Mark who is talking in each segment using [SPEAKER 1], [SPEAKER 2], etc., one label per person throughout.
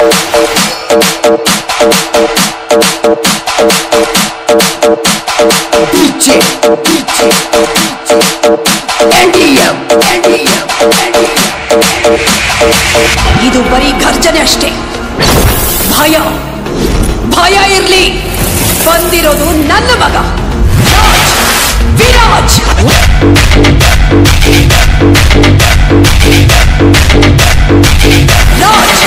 [SPEAKER 1] DJ, DJ, NDM, NDM,
[SPEAKER 2] ಇದು ಬರೀ ಘರ್ಜನೆ ಅಷ್ಟೇ ಭಯ ಭಯ ಇರ್ಲಿ ಬಂದಿರೋದು ನನ್ನ ಮಗ ರಾಜ್, ವಿರಾಜ್ ರಾಜ್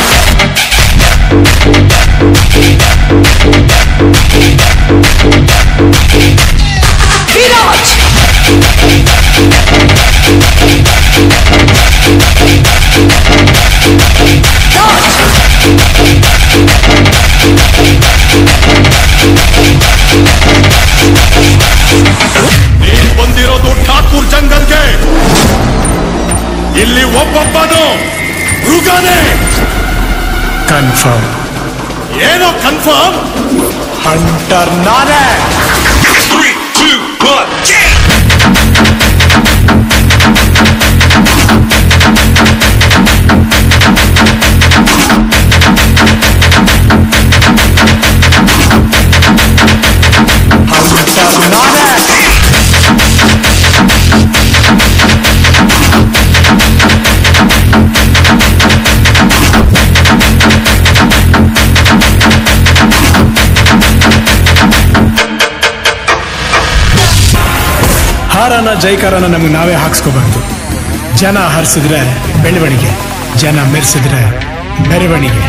[SPEAKER 2] ವಿರಾಜ್ ರಾಜ್
[SPEAKER 3] ನೀನ್ ಬಂದಿರೋದು ಠಾಕೂರ್ ಜಂಗಲ್ಗೆ ಇಲ್ಲಿ ಒಬ್ಬೊಬ್ಬನು ಮೃಗನೇ
[SPEAKER 4] ಕನ್ಫರ್ಮ್
[SPEAKER 3] ಏನೋ ಕನ್ಫರ್ಮ್
[SPEAKER 4] ಹಂಟರ್ ನಾನೇ ಹಂಟರ್ ನಾನೇ ಹಾರನ ಜೈಕಾರನ ನಮಗೆ ನಾವೇ ಹಾಕ್ಸ್ಕೋಬಾರ್ದು ಜನ ಹರಿಸಿದ್ರೆ ಬೆಳವಣಿಗೆ ಜನ ಮೆರೆಸಿದ್ರೆ ಮೆರವಣಿಗೆ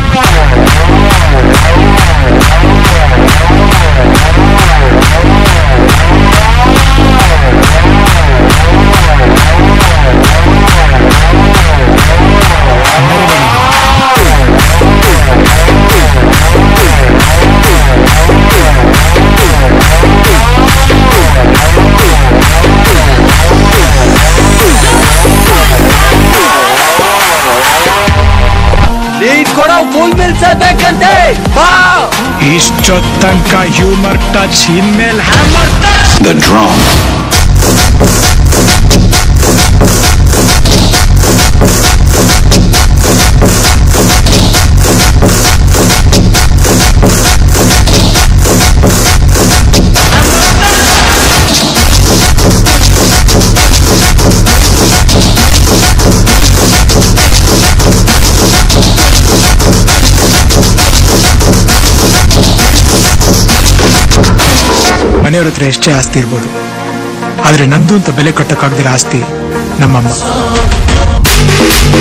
[SPEAKER 4] ಇಷ್ಟೊತ್ತಂಕ ಹ್ಯೂಮರ್ ಟಚ್ ಇನ್ಮೇಲೆ ಹ್ಯಾಮರ್ ಟಚ್
[SPEAKER 3] ದ ಡ್ರಾಮ್
[SPEAKER 4] ಮನೆಯವ್ರ ಹತ್ರ ಎಷ್ಟೇ ಆಸ್ತಿ ಇರ್ಬೋದು ಆದ್ರೆ ನಂದು ಅಂತ ಬೆಲೆ ಕಟ್ಟಕ್ಕಾಗ್ದಿರೋ ಆಸ್ತಿ ನಮ್ಮಮ್ಮ